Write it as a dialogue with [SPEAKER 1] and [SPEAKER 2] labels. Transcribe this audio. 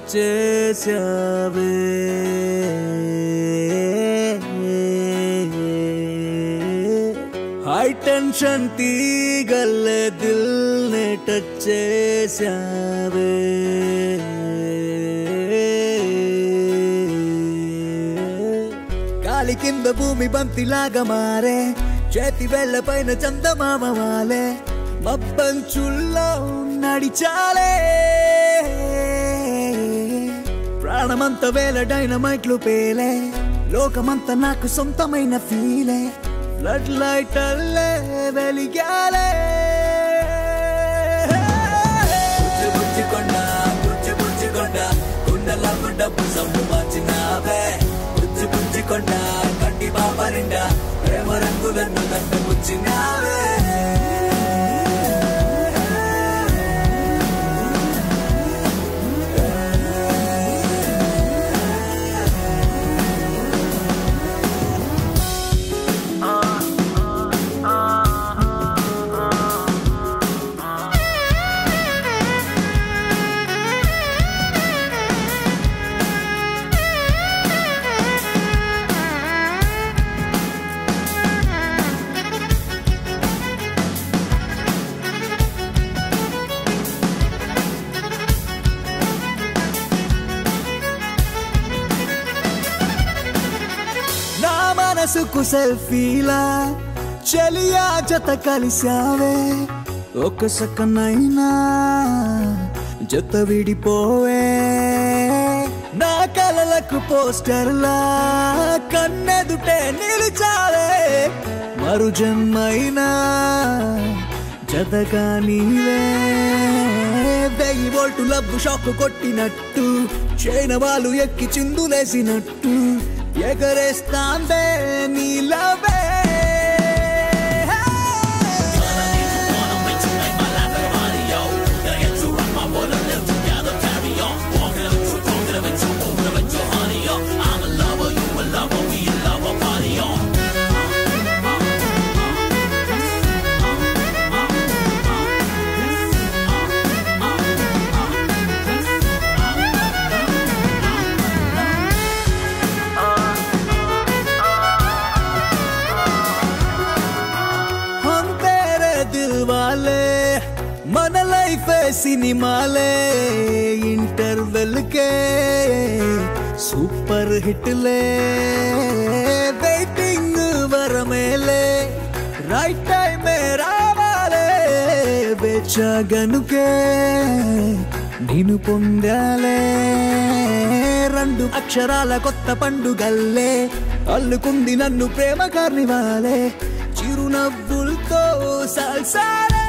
[SPEAKER 1] చేసావే high tension తీగల్లే దిల్ నే టచ్ చేసావే గాలి కింద భూమి బంతిలాగా మారే చేతి వేళ్ల పైన చందమామ వాలే మబ్బంచుల్లో నడిచాలే ప్రాణమంత వేల డైనమైట్లు పేలే లోకమంతా నాకు సొంతమైన ఫీలే ఫ్లడ్ లైట్ అల్లే వెలిగాలే బుజ్జి బుజ్జి కొండ బుజ్జి బుజ్జి కొండ గుండెలకు డబ్బు సొమ్ము మార్చినావే బుజ్జి బుజ్జి కొండ కంటి బాబ నిండా ప్రేమ రంగులను దండ బుచ్చినావే నా మనసుకు సెల్ఫీలా చెలియా జత కలిసావే ఒక సకనైనా జత విడిపోవే నా కలలకు పోస్టర్లా కన్నెదుటే నిలిచావే మరు జన్మైనా జతగా నీవే వెయ్యి వోల్టు లబ్బు షాక్ కొట్టినట్టు చైనవాలు ఎక్కి చిందులేసినట్టు ఎగరేస్తాందే నీలవే हम तेरे दिल वाले మన లైఫ్ సినిమాలే ఇంటర్వెల్ కే సూపర్ హిట్లే వెయిటింగ్ వరమేలే రైట్ టైమే రావాలే వెచ్చగనుకే నేను పొందాలే రెండు అక్షరాల కొత్త పండుగల్లే అల్లుకుంది నన్ను ప్రేమ కార్నివాలే చిరునవ్వులతో సల్సాలే